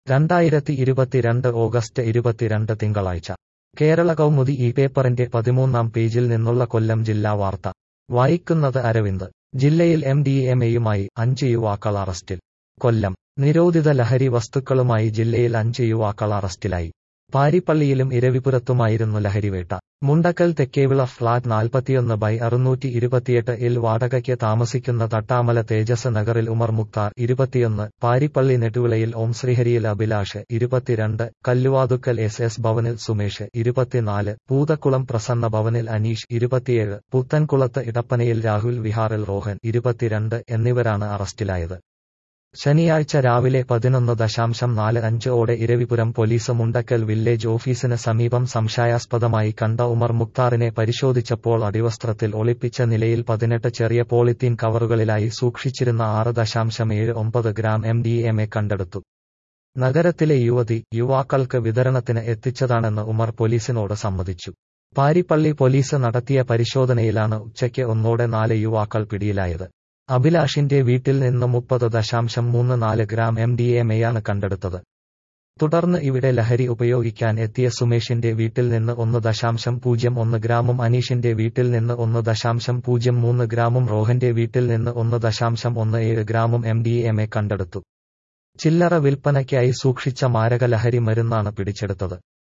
രണ്ടായിരത്തി ഇരുപത്തിരണ്ട് ഓഗസ്റ്റ് ഇരുപത്തിരണ്ട് തിങ്കളാഴ്ച കേരള കൗമുദി ഈ പേപ്പറിന്റെ പതിമൂന്നാം പേജിൽ നിന്നുള്ള കൊല്ലം ജില്ലാ വാർത്ത വായിക്കുന്നത് അരവിന്ദ് ജില്ലയിൽ എം ഡി എം എയുമായി അഞ്ച് യുവാക്കൾ അറസ്റ്റിൽ കൊല്ലം നിരോധിത ലഹരി വസ്തുക്കളുമായി ജില്ലയിൽ അഞ്ച് യുവാക്കൾ അറസ്റ്റിലായി പാരിപ്പള്ളിയിലും ഇരവിപുരത്തുമായിരുന്നു ലഹരിവേട്ട മുണ്ടക്കൽ തെക്കേവിള ഫ്ളാറ്റ് നാൽപ്പത്തിയൊന്ന് ബൈ അറുന്നൂറ്റി ഇരുപത്തിയെട്ട് ഇൽ വാടകയ്ക്ക് താമസിക്കുന്ന തട്ടാമല തേജസ് നഗറിൽ ഉമർ മുക്താർ ഇരുപത്തിയൊന്ന് പാരിപ്പള്ളി നെടുവിളയിൽ ഓം ശ്രീഹരിയിൽ അഭിലാഷ് ഇരുപത്തിരണ്ട് കല്ലുവാതുക്കൽ എസ് എസ് ഭവനിൽ സുമേഷ് ഇരുപത്തിനാല് പൂതക്കുളം പ്രസന്ന ഭവനിൽ അനീഷ് ഇരുപത്തിയേഴ് പുത്തൻകുളത്ത് ഇടപ്പനയിൽ രാഹുൽ വിഹാറിൽ റോഹൻ ഇരുപത്തിരണ്ട് എന്നിവരാണ് അറസ്റ്റിലായത് ശനിയാഴ്ച രാവിലെ പതിനൊന്ന് ദശാംശം നാല് അഞ്ച് ഓടെ ഇരവിപുരം പോലീസ് മുണ്ടക്കൽ വില്ലേജ് ഓഫീസിന് സമീപം സംശയാസ്പദമായി കണ്ട ഉമർ മുക്താറിനെ പരിശോധിച്ചപ്പോൾ അടിവസ്ത്രത്തിൽ ഒളിപ്പിച്ച നിലയിൽ പതിനെട്ട് ചെറിയ പോളിത്തീൻ കവറുകളിലായി സൂക്ഷിച്ചിരുന്ന ആറ് ദശാംശം ഏഴ് ഒമ്പത് gram M D M A കണ്ടെടുത്തു നഗരത്തിലെ യുവതി യുവാക്കൾക്ക് വിതരണത്തിന് എത്തിച്ചതാണെന്ന് ഉമർ പോലീസിനോട് സമ്മതിച്ചു പാരിപ്പള്ളി പോലീസ് നടത്തിയ പരിശോധനയിലാണ് ഉച്ചയ്ക്ക് ഒന്നോടെ നാല് യുവാക്കൾ പിടിയിലായത് അഭിലാഷിന്റെ വീട്ടിൽ നിന്ന് മുപ്പത് ദശാംശം മൂന്ന് നാല് ഗ്രാം എം ഡി എം എയാണ് കണ്ടെടുത്തത് തുടർന്ന് ഇവിടെ ലഹരി ഉപയോഗിക്കാൻ എത്തിയ സുമേഷിന്റെ വീട്ടിൽ നിന്ന് ഒന്ന് ദശാംശം പൂജ്യം ഒന്ന് ഗ്രാമും അനീഷിന്റെ വീട്ടിൽ നിന്ന് ഒന്ന് ദശാംശം പൂജ്യം മൂന്ന് ഗ്രാമും റോഹന്റെ വീട്ടിൽ നിന്ന് ഒന്ന് ദശാംശം ഒന്ന് ഏഴ് ഗ്രാമും എം ഡി എം എ കണ്ടെടുത്തു ചില്ലറ വിൽപ്പനയ്ക്കായി സൂക്ഷിച്ച മാരക ലഹരി മരുന്നാണ് പിടിച്ചെടുത്തത്